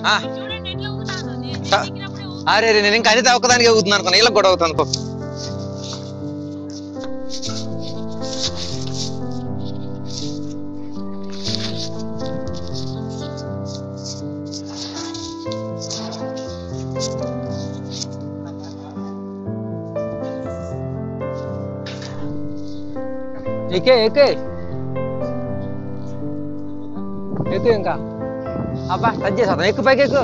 ఆ, చూడండి ఎట్లా ఊగుతాను నేను ఆ. ఎక్కినప్పుడే ఊగు. అరే రే, నేను ఇంకా అనిత ఒక్కదానికి ఊగుతున్నాను అనుకున్నా ఇలా గొడవ అవుతుంది అనుకో ఎక్కే ఎక్కే ఎక్కు ఇంకా అబ్బా టచ్ చేసేద్దాం ఎక్కువ పైకి ఎక్కువ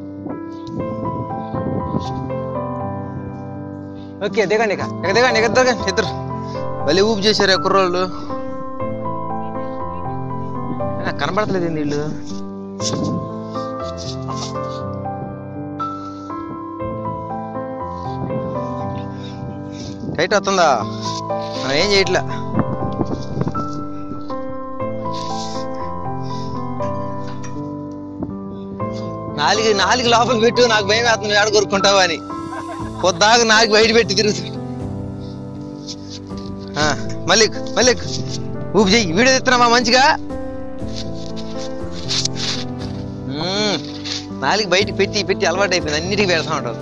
ఓకే దిగండి ఇక ఇక దిగండి ఇక దిగండి ఇద్దరు మళ్ళీ ఊపి చేశారు కుర్రోళ్ళు నాకు కనబడతలేదు ఏంది వీళ్ళు టైట్ వస్తుందా మనం ఏం చేయట్లే నాలుగు నాలుగు లోపల పెట్టు నాకు భయం వేస్తుంది ఏడ కొరుక్కుంటావా అని పొద్దాక నాలుగు బయట పెట్టి తిరుగుతుంది ఆ, మళ్ళీ ఎక్కు, మళ్ళీ ఎక్కు. ఊపి చెయ్యి వీడియో తెస్తున్నావా మంచిగా మ్మ్. నాలుగు బయటికి పెట్టి పెట్టి అలవాటు అయిపోయింది అన్నిటికీ పెడతా ఉంటావు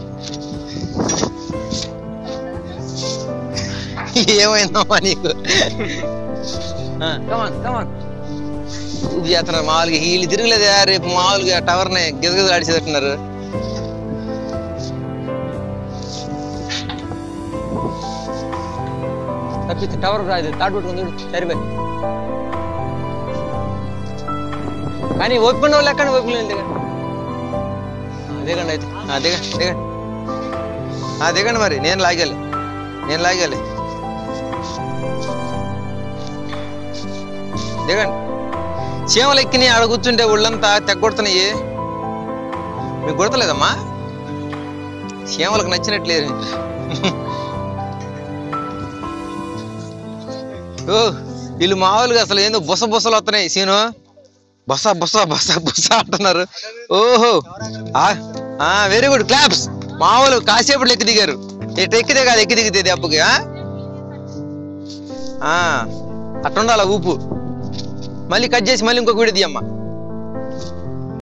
ఏమైందమ్మా నీకు కమాన్ కమాన్ ఊపి చేస్తున్నారు మామూలుగా వీళ్ళు తిరగలేదా రేపు మామూలుగా టవర్ని గిజగిజలు ఆడిచేటట్టున్నారు తప్పించి టవర్ రాదు తాడు పట్టుకుని చూడు సరిపోయి కానీ ఓపిక వాళ్ళు ఎక్కడ ఓపిక లేదు దిగండి అయితే ఆ, దిగండి దిగండి ఆ, దిగండి మరి నేను లాగాలి నేను లాగాలి దిగండి చీమలు ఎక్కినాయి ఆడ కూర్చుంటే ఒళ్ళంతా తెగ్గొడుతున్నాయి మీకు కొడతలేదమ్మా చీమలకు నచ్చినట్లేదు ఓ వీళ్ళు మామూలుగా అసలు ఏందో బుస బుసలు వస్తున్నాయి సీను బస బస బస బస అంటున్నారు ఓహో వెరీ గుడ్ క్లాప్స్ మామూలు కాసేపట్లో ఎక్కి దిగారు ఇటు ఎక్కితే కాదు ఎక్కి దిగితే దెబ్బకి ఆ? ఆ, అట్టుండాల ఊపు మళ్ళీ కట్ చేసి మళ్ళీ ఇంకొక వీడియో తీయమ్మా